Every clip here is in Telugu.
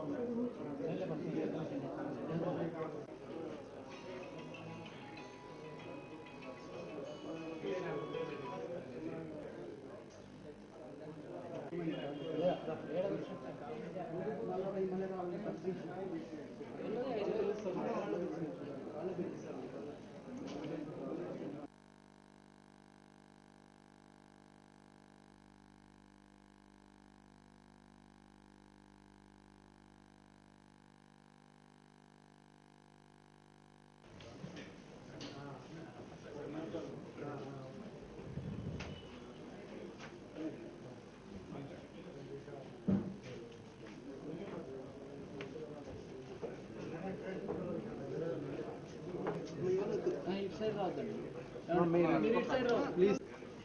ఇటు సైడ్ రావద్దండి మీరు ఇటు సైడ్ రావద్దు ప్లీజ్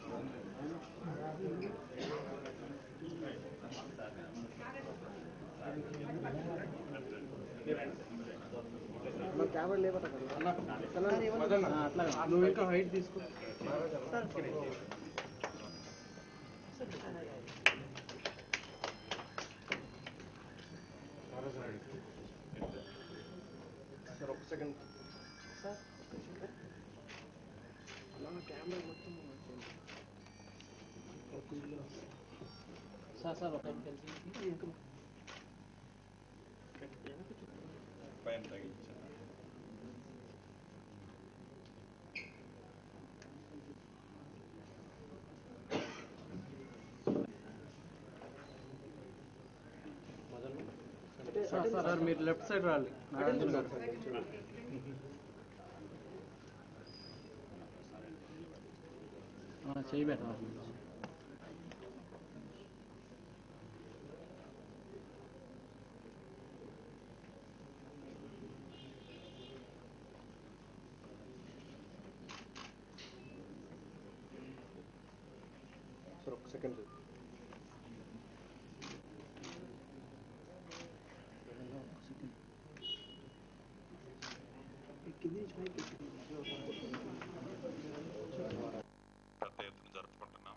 అట్లా నువ్వు ఇంకా హైట్ తీసుకో సార్ ఒక సెకండ్ సార్ సార్ ఒక కలిసి పైన తగ్గించాను సార్ సార్ మీరు లెఫ్ట్ సైడ్ రాలి నాగార్జున గారు ఆ, చేయి పెట్టాలి సార్ ఒక సెకండ్ పెద్ద ఎత్తున జరుపుకుంటున్నాం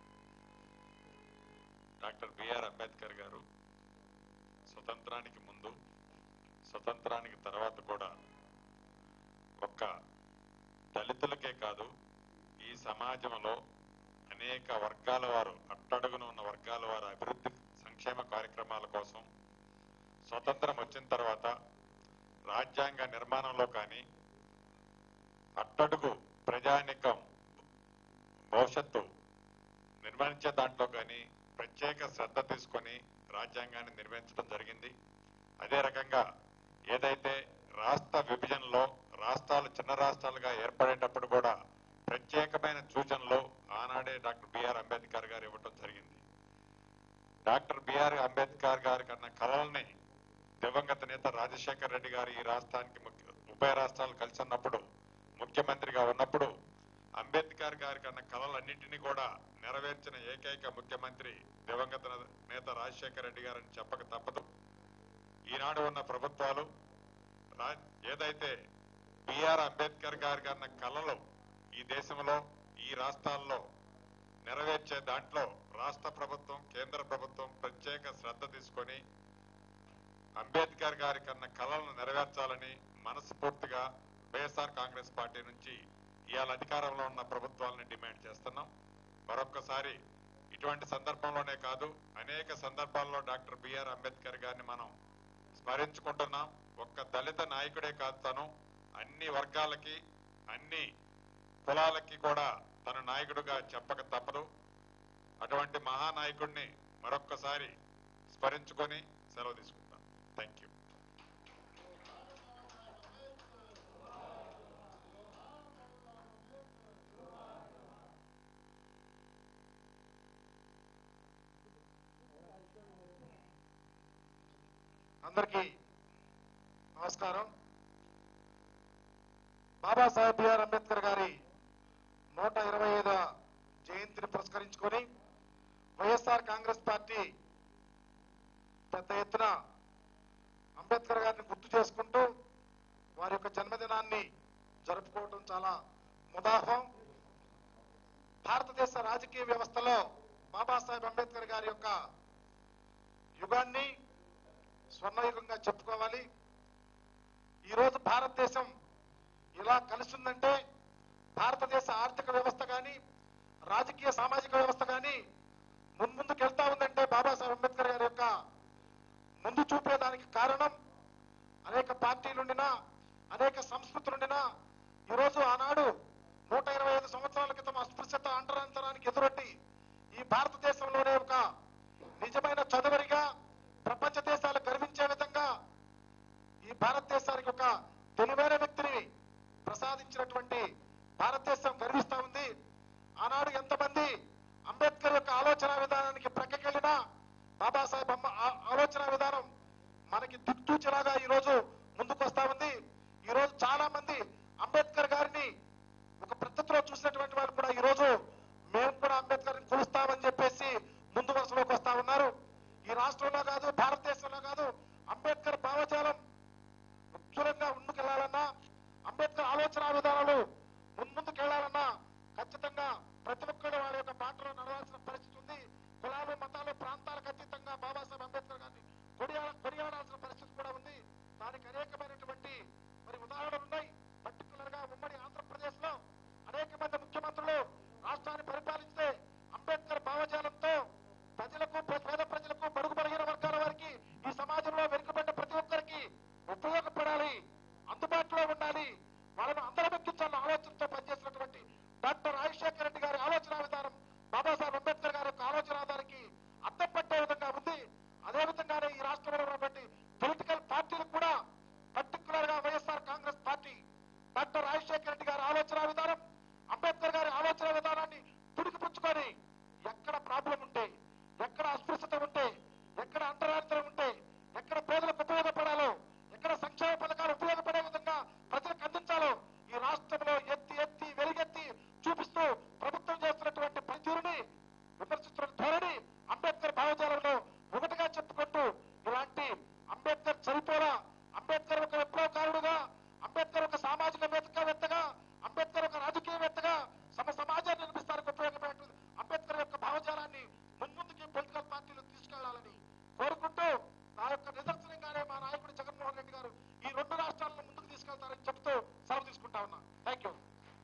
డాక్టర్ బిఆర్ అంబేద్కర్ గారు స్వతంత్రానికి ముందు స్వతంత్రానికి తర్వాత కూడా ఒక్క దళితులకే కాదు ఈ సమాజంలో అనేక వర్గాల వారు అట్టడుగున ఉన్న వర్గాల వారి అభివృద్ధి సంక్షేమ కార్యక్రమాల కోసం స్వతంత్రం వచ్చిన తర్వాత రాజ్యాంగ నిర్మాణంలో కానీ అట్టడుగు ప్రజానికం భవిష్యత్తు నిర్వహించే దాంట్లో కానీ ప్రత్యేక శ్రద్ధ తీసుకొని రాజ్యాంగాన్ని నిర్మించడం జరిగింది అదే రకంగా ఏదైతే రాష్ట్ర విభజనలో రాష్ట్రాలు చిన్న రాష్ట్రాలుగా ఏర్పడేటప్పుడు కూడా ప్రత్యేకమైన సూచనలు ఆనాడే డాక్టర్ బిఆర్ అంబేద్కర్ గారు ఇవ్వటం జరిగింది డాక్టర్ బిఆర్ అంబేద్కర్ గారి కన్నా కళల్ని దివంగత నేత రాజశేఖర్ రెడ్డి గారు ఈ రాష్ట్రానికి ముఖ్య ఉభయ రాష్ట్రాలు కలిసి ఉన్నప్పుడు ముఖ్యమంత్రిగా ఉన్నప్పుడు అంబేద్కర్ గారి కన్నా కళలన్నింటినీ కూడా నెరవేర్చిన ఏకైక ముఖ్యమంత్రి దివంగత నేత రాజశేఖర రెడ్డి గారని చెప్పక తప్పదు ఈనాడు ఉన్న ప్రభుత్వాలు రా- ఏదైతే బిఆర్ అంబేద్కర్ గారి కన్న కళలు ఈ దేశంలో ఈ రాష్ట్రాల్లో నెరవేర్చే దాంట్లో రాష్ట్ర ప్రభుత్వం కేంద్ర ప్రభుత్వం ప్రత్యేక శ్రద్ధ తీసుకొని అంబేద్కర్ గారి కన్న కళలను నెరవేర్చాలని మనస్ఫూర్తిగా వైఎస్ఆర్ కాంగ్రెస్ పార్టీ నుంచి ఇవాళ అధికారంలో ఉన్న ప్రభుత్వాలని డిమాండ్ చేస్తున్నాం మరొక్కసారి ఇటువంటి సందర్భంలోనే కాదు అనేక సందర్భాల్లో డాక్టర్ బిఆర్ అంబేద్కర్ గారిని మనం స్మరించుకుంటున్నాం ఒక్క దళిత నాయకుడే కాదు తను అన్ని వర్గాలకి అన్ని కులాలకి కూడా తన నాయకుడుగా చెప్పక తప్పదు అటువంటి మహానాయకుడిని మరొక్కసారి స్మరించుకొని సెలవు తీసుకుంటాం థ్యాంక్ యూ అందరికీ నమస్కారం బాబాసాహెబ్ బిఆర్ అంబేద్కర్ గారి నూట ఇరవై ఐదవ జయంతిని పురస్కరించుకొని వైఎస్ఆర్ కాంగ్రెస్ పార్టీ పెద్ద ఎత్తున అంబేద్కర్ గారిని గుర్తు చేసుకుంటూ వారి యొక్క జన్మదినాన్ని జరుపుకోవడం చాలా ముదాహం భారతదేశ రాజకీయ వ్యవస్థలో బాబాసాహెబ్ అంబేద్కర్ గారి యొక్క యుగాన్ని స్వర్ణయుగంగా చెప్పుకోవాలి ఈరోజు భారతదేశం ఇలా కలిసిందంటే భారతదేశ ఆర్థిక వ్యవస్థ కానీ రాజకీయ సామాజిక వ్యవస్థ కానీ మున్ముందుకు వెళ్తా ఉందంటే బాబాసాహెబ్ అంబేద్కర్ గారి యొక్క ముందు చూపేదానికి కారణం అనేక పార్టీలుండినా అనేక సంస్కృతులుండినా ఈరోజు ఆనాడు నూట ఇరవై ఐదు సంవత్సరాల క్రితం అస్పృశ్యత అంటరాంతరానికి ఎదురొడ్డి ఈ భారతదేశంలోనే ఒక నిజమైన చదువరిగా ప్రపంచ దేశాలు గర్వించే విధంగా ఈ భారతదేశానికి ఒక తెలివైన వ్యక్తిని ప్రసాదించినటువంటి భారతదేశం గర్విస్తా ఉంది ఆనాడు ఎంతమంది అంబేద్కర్ యొక్క ఆలోచన విధానానికి ప్రక్కకెళ్ళినా బాబాసాహెబ్ అమ్మ ఆ- ఆలోచన విధానం మనకి దిక్తూచిలాగా ఈ రోజు ముందుకు వస్తా ఉంది ఈ రోజు చాలా మంది అంబేద్కర్ గారిని ఒక పద్ధతిలో చూసినటువంటి వాళ్ళు కూడా ఈ రోజు మేము కూడా అంబేద్కర్ కొలుస్తామని చెప్పేసి ముందు వరుసలోకి వస్తా ఉన్నారు ఈ రాష్ట్రంలో కాదు భారతదేశంలో కాదు అంబేద్కర్ భావజాలం ఉజ్వలంగా ముందుకెళ్లాలన్నా అంబేద్కర్ ఆలోచన విధానాలు మున్ముందుకు వెళ్లాలన్నా ఖచ్చితంగా ప్రతి ఒక్కరు వాళ్ళ యొక్క బాటలో నడవాల్సిన పరిస్థితి ఉంది కులాలు మతాలు ప్రాంతాలకు అతీతంగా బాబాసాహెబ్ అంబేద్కర్ గారిని కొనియాడ కొనియాడాల్సిన పరిస్థితి కూడా ఉంది దానికి అనేకమైనటువంటి మరి ఉదాహరణలు ఉన్నాయి పర్టికులర్ గా ఉమ్మడి ఆంధ్రప్రదేశ్ లో అనేక మంది ముఖ్యమంత్రులు రాష్ట్రాన్ని పరిపాలించితే అంబేద్కర్ భావజాలంతో ప్రజలకు ప్ర- పేద ప్రజలకు బడుగు బలహీన వర్గాల వారికి ఈ సమాజంలో వెనుకబడ్డ ప్రతి ఒక్కరికి ఉపయోగపడాలి అందుబాటులో ఉండాలి వాళ్ళను అందరమెక్కించాలన్న ఆలోచనతో పనిచేసినటువంటి డాక్టర్ రాజశేఖర రెడ్డి గారి ఆలోచన విధానం బాబాసాహెబ్ అంబేద్కర్ గారి యొక్క ఆలోచన ఆధారికి అద్దం పట్టే విధంగా ఉంది అదే విధంగానే ఈ రాష్ట్రంలో ఉన్నటువంటి పొలిటికల్ పార్టీలకు కూడా పర్టికులర్ గా YSR Congress party doctor Rajasekhara Reddy garu ఆలోచన విధానం అంబేద్కర్ గారి ఆలోచన విధానాన్ని పుచ్చుకొని ఎక్కడ ప్రాబ్లం ఉంటే ఎక్కడ అస్పృశ్యత ఉంటే ఎక్కడ అంతరార్థం ఉంటే ఎక్కడ పేదలకు ఉపయోగపడాలో ఎక్కడ సంక్షేమ పథకాలు ఉపయోగపడే విధంగా ప్రజలకు అందించాలో ఈ రాష్ట్రంలో ఎత్తి ఎత్తి వెలుగెత్తి చూపిస్తూ ప్రభుత్వం చేస్తున్నటువంటి పనితీరుని విమర్శిస్తున్న ధోరణి అంబేద్కర్ భావజాలంలో ఒకటిగా చెప్పుకుంటూ ఇలాంటి అంబేద్కర్ చనిపోలా అంబేద్కర్ ఒక విప్లవకారుడుగా అంబేద్కర్ ఒక సామాజిక వేత్తగా అంబేద్కర్ ఒక రాజకీయవేత్తగా సమ సమాజాన్ని నిర్మిస్తానికి ఉపయోగపడేటువంటి అంబేద్కర్ యొక్క భావజాలాన్ని మున్ముందుకి పొలిటికల్ పార్టీలు తీసుకెళ్లాలని కోరుకుంటూ నా యొక్క నిదర్శనంగానే మా నాయకుడు జగన్మోహన్ రెడ్డి గారు ఈ రెండు రాష్ట్రాలను ముందుకు తీసుకెళ్తారని చెప్తూ సెలవు తీసుకుంటా ఉన్నా థ్యాంక్ యూ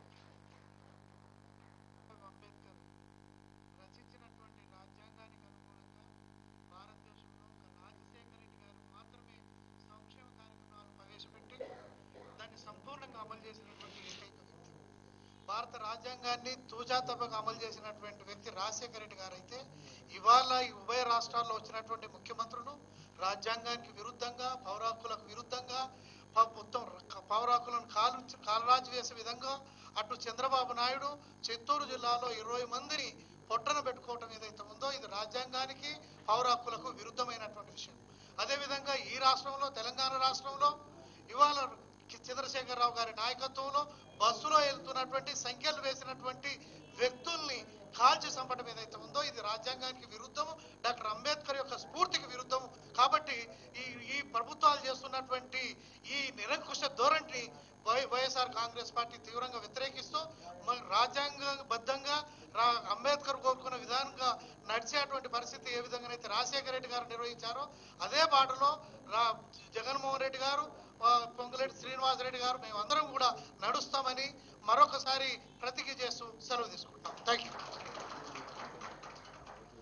అంబేద్కర్ రచించినటువంటి రాజ్యాంగానికి అనుగుణంగా భారతదేశంలో ఒక రాజశేఖర రెడ్డి గారు మాత్రమే సంక్షేమ కార్యక్రమాలు ప్రవేశపెట్టి దాన్ని సంపూర్ణంగా అమలు చేసినటువంటి ఏకైక వ్యక్తి భారత రాజ్యాంగాన్ని తూచా తప్పక అమలు చేసినటువంటి వ్యక్తి రాజశేఖర రెడ్డి గారు అయితే ఇవాళ ఈ ఉభయ రాష్ట్రాల్లో వచ్చినటువంటి ముఖ్యమంత్రులు రాజ్యాంగానికి విరుద్ధంగా పౌరాకులకు విరుద్ధంగా ప- మొత్తం ర- పౌరాకులను కాలు కాలరాజు వేసే విధంగా అటు చంద్రబాబు నాయుడు చిత్తూరు జిల్లాలో ఇరవై మందిని పొట్టన పెట్టుకోవటం ఏదైతే ఉందో ఇది రాజ్యాంగానికి పౌరాకులకు విరుద్ధమైనటువంటి విషయం అదేవిధంగా ఈ రాష్ట్రంలో తెలంగాణ రాష్ట్రంలో ఇవాళ కి- చంద్రశేఖరరావు గారి నాయకత్వంలో బస్సులో వెళ్తున్నటువంటి సంఖ్యలు వేసినటువంటి వ్యక్తుల్ని కాల్చి చంపడం ఏదైతే ఉందో ఇది రాజ్యాంగానికి విరుద్ధము డాక్టర్ అంబేద్కర్ యొక్క స్ఫూర్తికి విరుద్ధము కాబట్టి ఈ ఈ ప్రభుత్వాలు చేస్తున్నటువంటి ఈ నిరంకుశ ధోరణిని వై- వైఎస్ఆర్ కాంగ్రెస్ పార్టీ తీవ్రంగా వ్యతిరేకిస్తూ మరి రాజ్యాంగబద్ధంగా రా అంబేద్కర్ కోరుకున్న విధానంగా నడిచేటువంటి పరిస్థితి ఏ విధంగానైతే రాజశేఖర రెడ్డి గారు నిర్వహించారో అదే బాటలో రా జగన్మోహన్ రెడ్డి గారు ఆ, పొంగులేటి శ్రీనివాసరెడ్డి గారు మేమందరం కూడా నడుస్తామని మరొకసారి ప్రతిజ్ఞ చేస్తూ సెలవు తీసుకుంటాం థ్యాంక్ యూ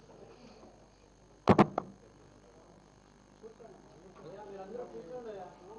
మీరందరూ కూర్చోండి